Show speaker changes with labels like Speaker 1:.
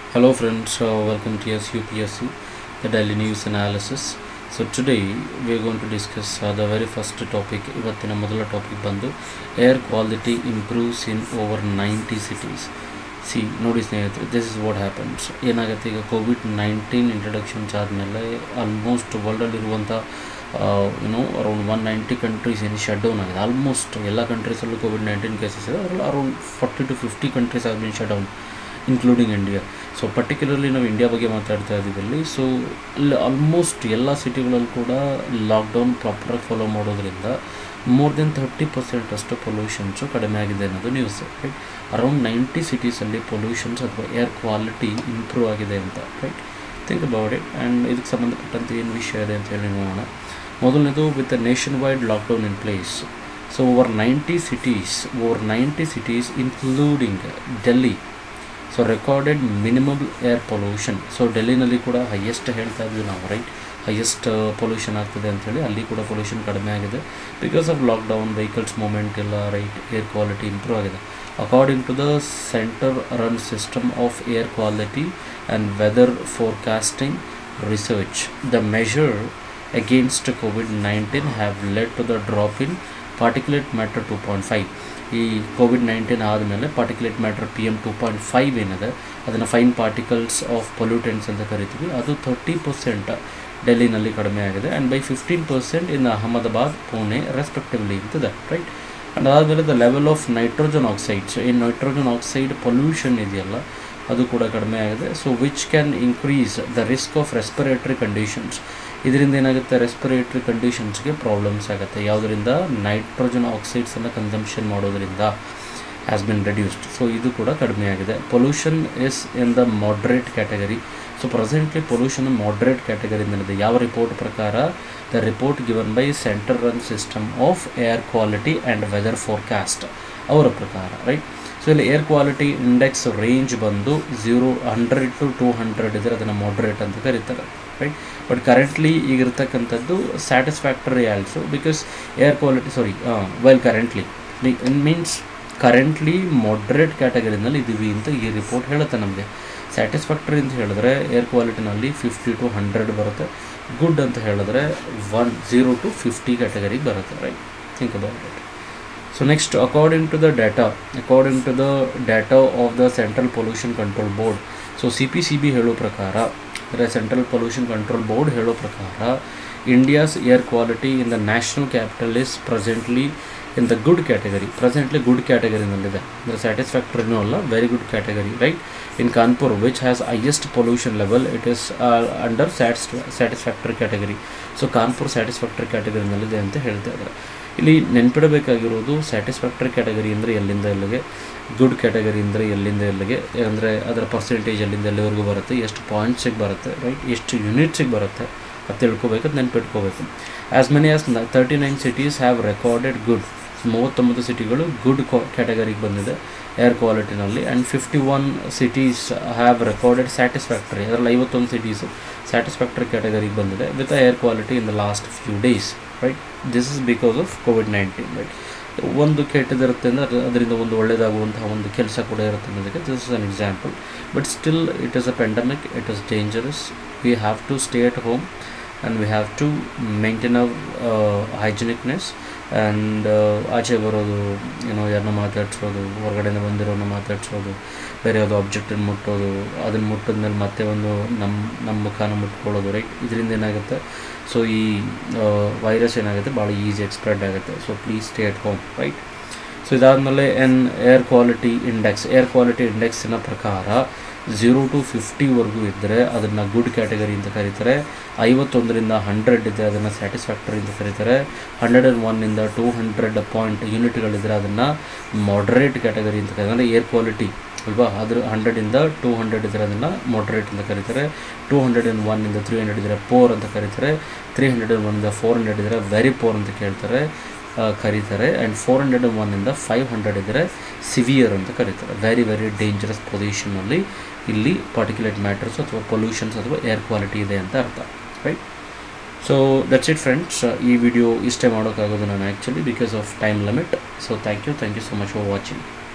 Speaker 1: Hello friends, uh, welcome to SUPSC, the daily news analysis. So today we are going to discuss uh, the very first topic ಇವತ್ತಿನ ಮೊದಲ topic ಬಂದು air quality improves in over ninety cities ಸಿ ನೋಡಿ ಸ್ನೇಹಿತರೆ this is what happens ಏನಾಗುತ್ತೆ ಈಗ Covid nineteen introductions ಆದಮೇಲೆ almost ವರ್ಲ್ಡಲ್ಲಿರುವಂಥ you know around one ninety countries ಏನು ಶಟ್ ಡೌನ್ ಆಗಿದೆ ಆಲ್ಮೋಸ್ಟ್ ಎಲ್ಲ ಕಂಟ್ರೀಸಲ್ಲೂ ಕೋವಿಡ್ ನೈನ್ಟೀನ್ ಕೇಸಸ್ ಇದೆ ಅದರಲ್ಲಿ around forty to fifty countries are been shut down including India so particularly ನಾವು ಇಂಡಿಯಾ ಬಗ್ಗೆ ಮಾತಾಡ್ತಾ ಇದ್ದೀವಿ ಅಲ್ಲಿ ಸೊ ಅಲ್ಲಿ ಆಲ್ಮೋಸ್ಟ್ ಎಲ್ಲ ಸಿಟಿಗಳಲ್ಲಿ ಕೂಡ ಲಾಕ್ಡೌನ್ ಪ್ರಾಪರಾಗಿ ಫಾಲೋ ಮಾಡೋದ್ರಿಂದ ಮೋರ್ ದೆನ್ ತರ್ಟಿ ಪರ್ಸೆಂಟ್ ಅಷ್ಟು ಪೊಲ್ಯೂಷನ್ಸು ಕಡಿಮೆ ಆಗಿದೆ ಅನ್ನೋದು ನ್ಯೂಸ್ ರೈಟ್ ಅರೌಂಡ್ ನೈಂಟಿ ಸಿಟೀಸಲ್ಲಿ ಪೊಲ್ಯೂಷನ್ಸ್ ಅಥವಾ ಏರ್ ಕ್ವಾಲಿಟಿ ಇಂಪ್ರೂವ್ ಆಗಿದೆ ಅಂತ right think about it and ಇದಕ್ಕೆ ಸಂಬಂಧಪಟ್ಟಂತೆ ಏನು ವಿಷಯ ಇದೆ ಅಂತ ಹೇಳಿ ನೋಡೋಣ ಮೊದಲನೇದು with a nationwide lockdown in place so over ninety cities over ninety cities including Delhi so recorded minimum air pollution so ಡೆಲ್ಲಿನಲ್ಲಿ ಕೂಡ ಹೈಯೆಸ್ಟ್ ಹೇಳ್ತಾ ಇದ್ವಿ ನಾವು ರೈಟ್ ಹೈಯೆಸ್ಟ್ ಪೊಲ್ಯೂಷನ್ ಆಗ್ತಿದೆ ಅಂಥೇಳಿ ಅಲ್ಲಿ ಕೂಡ ಪೊಲ್ಯೂಷನ್ ಕಡಿಮೆ ಆಗಿದೆ because of lockdown vehicles movement ಎಲ್ಲ ರೈಟ್ ಏರ್ ಕ್ವಾಲಿಟಿ ಇಂಪ್ರೂವ್ ಆಗಿದೆ according to the centre run system of air quality and weather forecasting research the measure against COVID nineteen have led to the drop in particulate matter two point five ಈ COVID nineteen ಆದಮೇಲೆ particulate matter P M two point five ಏನಿದೆ ಅದನ್ನು fine particles of pollutants ಅಂತ ಕರಿತೀವಿ ಅದು thirty percent ಡೆಲ್ಲಿನಲ್ಲಿ ಕಡಿಮೆ ಆಗಿದೆ and by fifteen percent in Ahmedabad Pune respectively ಅಂತಿದೆ ರೈಟ್ ಆ್ಯಂಡ್ ಅದಾದಮೇಲೆ the level of nitrogen oxides ಏನು ನೈಟ್ರೋಜನ್ ಆಕ್ಸೈಡ್ ಪೊಲ್ಯೂಷನ್ ಇದೆಯಲ್ಲ ಅದು ಕೂಡ ಕಡಿಮೆ ಆಗಿದೆ so which can increase the risk of respiratory conditions ಇದರಿಂದ ಏನಾಗುತ್ತೆ ರೆಸ್ಪಿರೇಟರಿ ಕಂಡೀಷನ್ಸ್ಗೆ ಪ್ರಾಬ್ಲಮ್ಸ್ ಆಗುತ್ತೆ ಯಾವುದರಿಂದ ನೈಟ್ರೋಜನ್ ಆಕ್ಸೈಡ್ಸನ್ನು ಕನ್ಸಂಪ್ಷನ್ ಮಾಡೋದ್ರಿಂದ ಹ್ಯಾಸ್ ಬಿನ್ ರೆಡ್ಯೂಸ್ಡ್ ಸೊ ಇದು ಕೂಡ ಕಡಿಮೆ ಆಗಿದೆ pollution is in the moderate category so presently pollution moderate ಕ್ಯಾಟಗರಿನಲ್ಲಿದೆ ಯಾವ ರಿಪೋರ್ಟ್ ಪ್ರಕಾರ the report given by central run system of air quality and weather forecast ಅವರ ಪ್ರಕಾರ ರೈಟ್ ಸೊ ಇಲ್ಲಿ ಏರ್ ಕ್ವಾಲಿಟಿ ಇಂಡೆಕ್ಸ್ ರೇಂಜ್ ಬಂದು zero hundred to two hundred ಇದ್ದರೆ ಅದನ್ನು moderate ಅಂತ ಕರೀತಾರೆ ರೈಟ್ ಬಟ್ ಕರೆಂಟ್ಲಿ ಈಗಿರ್ತಕ್ಕಂಥದ್ದು satisfactory also because air quality sorry well currently means currently moderate ಕ್ಯಾಟಗರಿನಲ್ಲಿ ಇದ್ದೀವಿ ಅಂತ ಈ ರಿಪೋರ್ಟ್ ಹೇಳುತ್ತೆ ನಮಗೆ ಸ್ಯಾಟಿಸ್ಫ್ಯಾಕ್ಟರಿ ಅಂತ ಹೇಳಿದ್ರೆ ಏರ್ ಕ್ವಾಲಿಟಿನಲ್ಲಿ ಫಿಫ್ಟಿ ಟು ಹಂಡ್ರೆಡ್ ಬರುತ್ತೆ ಗುಡ್ ಅಂತ ಹೇಳಿದ್ರೆ ಒನ್ ಝೀರೋ ಟು ಫಿಫ್ಟಿ ಕ್ಯಾಟಗರಿಗೆ ಬರುತ್ತೆ right think about it so next according to the data according to the data of the central pollution control board so C P C B ಹೇಳೋ ಪ್ರಕಾರ ಅಂದರೆ central pollution control board ಹೇಳೋ ಪ್ರಕಾರ India's air quality in the national capital is presently in the good category presently good ಕ್ಯಾಟಗರಿನಲ್ಲಿದೆ ಅಂದರೆ ಸ್ಯಾಟಿಸ್ಫ್ಯಾಕ್ಟರಿನೂ ಅಲ್ಲ very good category right in Kanpur which has highest pollution level it is under satis satisfactory category so Kanpur satisfactory ಕ್ಯಾಟಗರಿನಲ್ಲಿದೆ ಅಂತ ಹೇಳ್ತಾ ಇದ್ದಾರೆ ಇಲ್ಲಿ ನೆನ್ಪಿಡಬೇಕಾಗಿರೋದು satisfactory category ಅಂದರೆ ಎಲ್ಲಿಂದ ಎಲ್ಲಿಗೆ ಗುಡ್ ಕ್ಯಾಟಗರಿ ಅಂದರೆ ಎಲ್ಲಿಂದ ಎಲ್ಲಿಗೆ ಅಂದರೆ ಅದರ ಪರ್ಸೆಂಟೇಜ್ ಎಲ್ಲಿಂದ ಎಲ್ಲಿವರೆಗೂ ಬರುತ್ತೆ ಎಷ್ಟು ಪಾಯಿಂಟ್ಸಿಗೆ ಬರುತ್ತೆ ರೈಟ್ ಎಷ್ಟು ಯೂನಿಟ್ಸಿಗೆ ಬರುತ್ತೆ ಅದು ತಿಳ್ಕೊಬೇಕು ಅದು ನೆನ್ಪಿಟ್ಕೋಬೇಕು as many as thirty nine cities have recorded good ಮೂವತ್ತೊಂಬತ್ತು ಸಿಟಿಗಳು ಗುಡ್ ಕ್ಯಾಟಗರಿಗೆ ಬಂದಿದೆ ಏರ್ ಕ್ವಾಲಿಟಿನಲ್ಲಿ and fifty one cities have recorded satisfactory ಅದರಲ್ಲಿ ಐವತ್ತೊಂದು ಸಿಟೀಸು ಸ್ಯಾಟಿಸ್ಫ್ಯಾಕ್ಟರಿ ಕ್ಯಾಟಗರಿಗೆ ಬಂದಿದೆ with air quality in the last few days right this is because of COVID nineteen right ಒಂದು ಕೆಟ್ಟದಿರುತ್ತೆ ಅಂದರೆ ಅದರಿಂದ ಒಂದು ಒಳ್ಳೆಯದಾಗುವಂತಹ ಒಂದು ಕೆಲಸ ಕೂಡ ಇರುತ್ತೆ ಅನ್ನೋದಕ್ಕೆ this is an example but still it is a pandemic it is dangerous we have to stay at home and we have to maintain our hygienicness and ಆಚೆ ಬರೋದು ಏನೋ ಯಾರನ್ನ ಮಾತಾಡ್ಸೋದು ಹೊರಗಡೆಯಿಂದ ಬಂದಿರೋನ ಮಾತಾಡ್ಸೋದು ಬೇರೆ ಯಾವುದೋ ಆಬ್ಜೆಕ್ಟನ್ನು ಮುಟ್ಟೋದು ಅದನ್ನು ಮುಟ್ಟಿದ್ಮೇಲೆ ಮತ್ತೆ ಒಂದು ನಮ್ಮ ನಮ್ಮ ಮುಖಾನ ಮುಟ್ಕೊಳ್ಳೋದು ರೈಟ್ ಇದರಿಂದ ಏನಾಗುತ್ತೆ ಸೊ ಈ ವೈರಸ್ ಏನಾಗುತ್ತೆ ಭಾಳ ಈಸಿಯಾಗಿ ಸ್ಪ್ರೆಡ್ ಆಗುತ್ತೆ so please stay at home right so ಇದಾದಮೇಲೆ ಎನ್ air quality index air quality ಇಂಡೆಕ್ಸಿನ ಪ್ರಕಾರ ಝೀರೋ ಟು ಫಿಫ್ಟಿವರೆಗೂ ಇದ್ದರೆ ಅದನ್ನು ಗುಡ್ ಕ್ಯಾಟಗರಿ ಅಂತ ಕರೀತಾರೆ ಐವತ್ತೊಂದರಿಂದ ಹಂಡ್ರೆಡ್ ಇದೆ ಅದನ್ನು ಸ್ಯಾಟಿಸ್ಫ್ಯಾಕ್ಟರಿ ಅಂತ ಕರೀತಾರೆ ಹಂಡ್ರೆಡ್ ಆ್ಯಂಡ್ ಒನ್ನಿಂದ ಟೂ ಹಂಡ್ರೆಡ್ ಪಾಯಿಂಟ್ ಯೂನಿಟ್ಗಳಿದ್ದರೆ ಅದನ್ನು ಮಾಡ್ರೇಟ್ ಕ್ಯಾಟಗರಿ ಅಂತ ಕರೀತಾರೆ ಅಂದರೆ ಏರ್ ಕ್ವಾಲಿಟಿ ಅಲ್ವಾ ಅದ್ರ ಹಂಡ್ರೆಡಿಂದ ಟೂ ಹಂಡ್ರೆಡ್ ಇದ್ದರೆ ಅದನ್ನು ಮಾಡ್ರೇಟ್ ಅಂತ ಕರೀತಾರೆ ಟೂ ಹಂಡ್ರೆಡ್ ಆ್ಯಂಡ್ ಒನ್ನಿಂದ ತ್ರೀ ಹಂಡ್ರೆಡ್ ಇದ್ದರೆ ಪೋರ್ ಅಂತ ಕರೀತಾರೆ ತ್ರೀ ಹಂಡ್ರೆಡ್ ಆ್ಯಂಡ್ ಒನ್ನಿಂದ ಫೋರ್ ಹಂಡ್ರೆಡ್ ಇದ್ದರೆ ವೆರಿ ಪೋರ್ ಅಂತ ಕೇಳ್ತಾರೆ ಕರೀತಾರೆ ಆ್ಯಂಡ್ ಫೋರ್ ಹಂಡ್ರೆಡ್ ಆ್ಯಂಡ್ ಒನ್ನಿಂದ ಫೈವ್ ಹಂಡ್ರೆಡ್ ಇದ್ದರೆ ಸಿವಿಯರ್ ಅಂತ ಕರೀತಾರೆ ವೆರಿ ವೆರಿ ಡೇಂಜರಸ್ ಪೊಸಿಷನಲ್ಲಿ ಇಲ್ಲಿ ಪಾರ್ಟಿಕ್ಯುಲೇಟ್ ಮ್ಯಾಟರ್ಸ್ ಅಥವಾ ಪೊಲ್ಯೂಷನ್ಸ್ ಅಥವಾ ಏರ್ ಕ್ವಾಲಿಟಿ ಇದೆ ಅಂತ ಅರ್ಥ right so that's it friends ಈ ವಿಡಿಯೋ ಇಷ್ಟೇ ಮಾಡೋಕ್ಕಾಗೋದು ನಾನು actually because of time limit so thank you thank you so much for watching